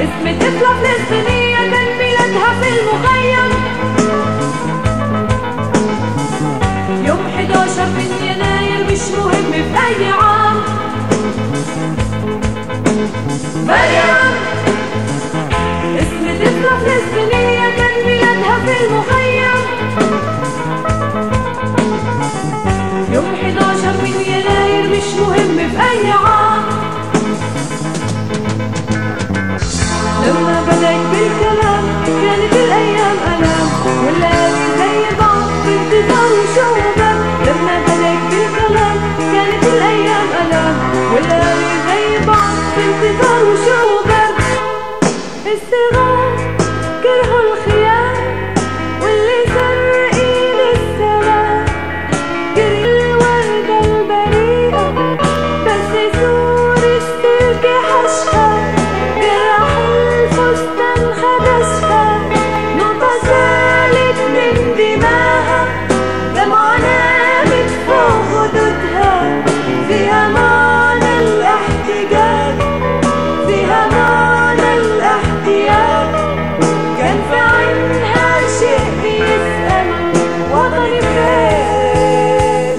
اسم طفلة فلسطينية كان ميلادها في المخيم يوم 11 من يناير مش مهم في أي عام مريم اسم طفلة فلسطينية كان ميلادها في المخيم يوم 11 من يناير مش مهم في أي عام لما بدأت بالكلام كانت الأيام ألام والليالي زي بعض في انتظار وشوقك لما بدأت بالكلام كانت الأيام ألام والليالي زي بعض في انتظار وشوقك الصغار كرهوا الخيام واللي سرقين السلام كره الوردة البريئة بس سور السلك حشها جرح الفستان خدشها نقطة سالت من دماغها دمعة نامت فوق خدودها فيها معنى الاحتجاج فيها معنى الاحتياج كان في عينها شيء بيسأل وطني فين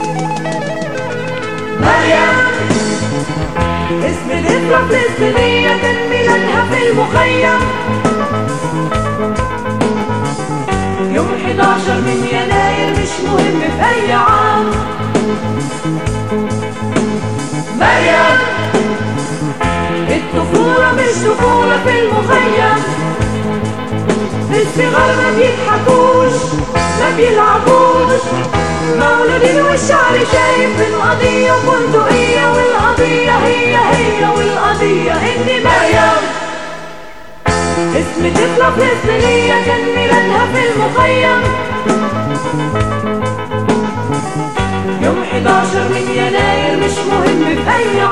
مريم اسم طفلة فلسطينية كان ميلادها في المخيم يوم 11 من يناير مش مهم في أي عام مريم الطفولة مش طفولة في المخيم الصغار ما بيضحكوش ما بيلعبوش مولودين والشعر شايف القضية بندقية والقضية هي هي والقضية إني مريم اسم طفلة فلسطينية كان ميلادها في المخيم يوم 11 من يناير مش مهم في أي